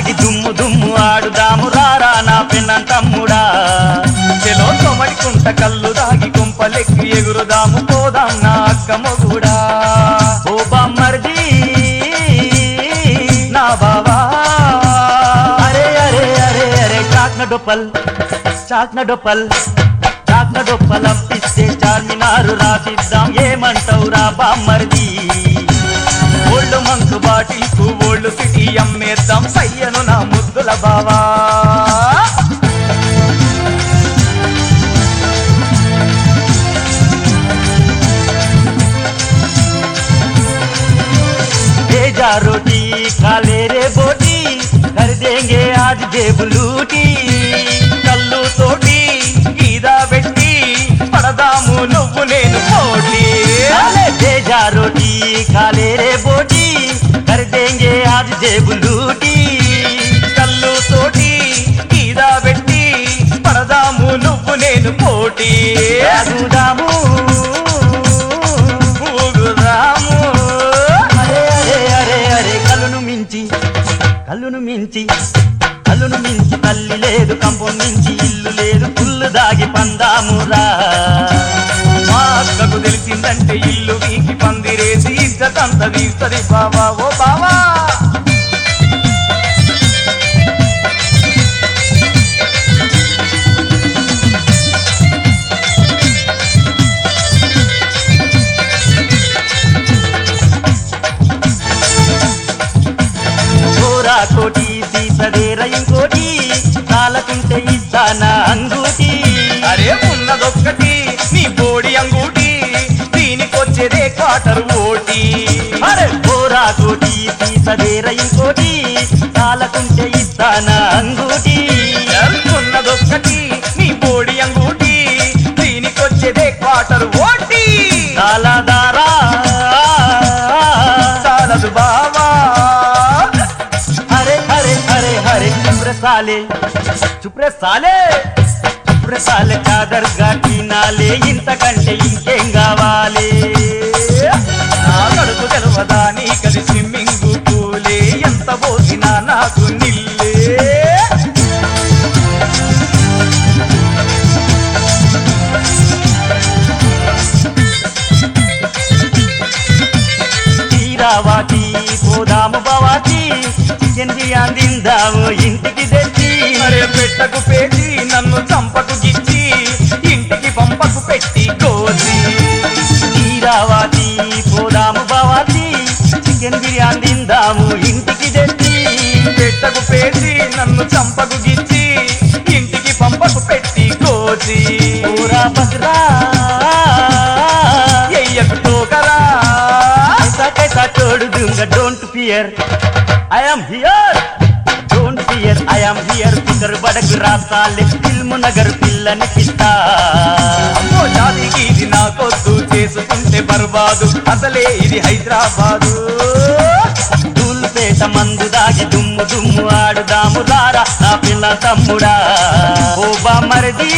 దాగి దుమ్ము దుమ్ము ఆడుదాము రారా నా పిన్న తమ్ముడా చెలో తొమడికుంట కళ్ళు దాగి కుంపలెక్కి ఎగురుదాము పోదాం నా అక్క మొగుడా ఓ బామ్మర్ది నా బావా అరే అరే అరే అరే చాక్న డొప్పల్ చాక్న డొప్పల్ చాక్న డొప్పల్ అప్పిస్తే చార్మినారు రాసిద్దాం ఏమంటావురా బామ్మర్ది ఓల్డ్ మంకు బాటిల్కు ఓల్డ్ సిటీ అమ్మేద్దాం సయ్యను నా ముద్దుల బావా भेजा रोटी खा ले रे बोटी कर देंगे आज जेब लूटी కళ్ళు తోటి గీదా పెట్టి పడదాము నువ్వు నేను పోటీ भेजा रोटी खा ले रे बोटी कर देंगे आज जेब लूटी కళ్ళు తోటి గీదా పెట్టి పడదాము నువ్వు నేను పోటీ అడుగుదాము ఊగుదాము అరే అరే అరే అరే కళ్ళును మించి కళ్ళును మించి కళ్ళును మించి తల్లి లేదు కంపం మించి ఇల్లు లేదు పుల్లు దాగి పందామురా మా అక్కకు తెలిసిందంటే ఇల్లు వీకి పందిరేసి ఇద్దతంత తీస్తది బావా ఓ బావా చోరా కోటి సీసదేర ఇంకోటి కాలకుంటే ఇస్తానా అంగూటి అరే ఉన్నదొక్కటి నీ బోడి అంగూటి దీనికొచ్చేదే క్వార్టర్ ఓటి అరే చోరా కోటి సీసదేర ఇంకోటి కాలకుంటే ఇస్తానా అంగూటి ఉన్నదొక్కటి నీ బోడి అంగూటి దీనికొచ్చేదే క్వార్టర్ ఓటి కాలదారా చాలదు బావా అరే అరే అరే అరే చుప్రే సాలే చుప్రే సాలే చుప్రే సాలే చాదర్గా తినాలే ఇంతకంటే ఇంకేం కావాలి నా కడుపు తెలవదా నీకది స్విమ్మింగ్ పూలే ఎంత పోసినా నాకు నిల్లే తీరావాటి పోదాము బావాటి చికెన్ బిర్యానీ తిందాము ఇంటికి తెచ్చి అరే పెట్టకు పేచి నన్ను చంపకు గిచ్చి ఇంటికి పంపకు పెట్టి కోసి తీరావాటి పోదాము బావాటి చికెన్ బిర్యానీ తిందాము ఇంటికి తెచ్చి పెట్టకు పేచి నన్ను చంపకు గిచ్చి ఇంటికి పంపకు పెట్టి కోసి ఊరా బసరా ఎయ్యకు టోకరా ऐसा कैसा छोड़ दूंगा don't fear I am here don't fear I am here फिकर बड़क రాసాలే ఫిల్మ్ నగర్ పిల్లనికిస్తా అమ్మో జాతికి ఇది నాకొద్దు చేసుకుంటే బర్బాదు అసలే ఇది హైదరాబాదు దూల్పేట మందు దాగి దుమ్ము దుమ్ము ఆడుదాము రారా నా పిల్ల తమ్ముడా ఓ బామరది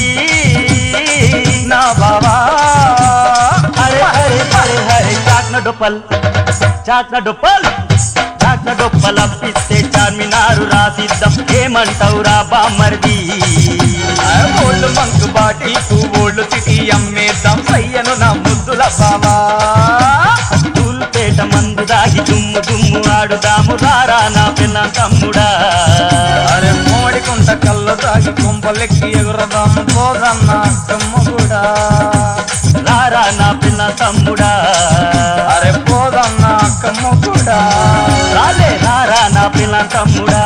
నా బావా అరే అరే అరే అరే చాక్న డొప్పల్ చాక్న డొప్పల్ చాక్న డొప్పల్ అప్పిస్తే చార్మినారు రాసిద్దాం ఏమంటావురా బామ్మర్ది ఓళ్ళు మంకు బాటిల్కు ఓళ్ళు సిటీ అమ్మేద్దాం సయ్యను నా ముద్దుల బావా తూల్పేట మందు దాగి దుమ్ము దుమ్ము ఆడుదాము రారా నా పిల్ల తమ్ముడా అరే మోడికుంట కళ్ళు తాగి కుంపలెక్కి ఎగురదాము పోదన్న తమ్ముడా రారా నా పిల్ల తమ్ముడా అరే పోదన్న కమ్మ కూడా రాలే రారా నా పిల్ల తమ్ముడా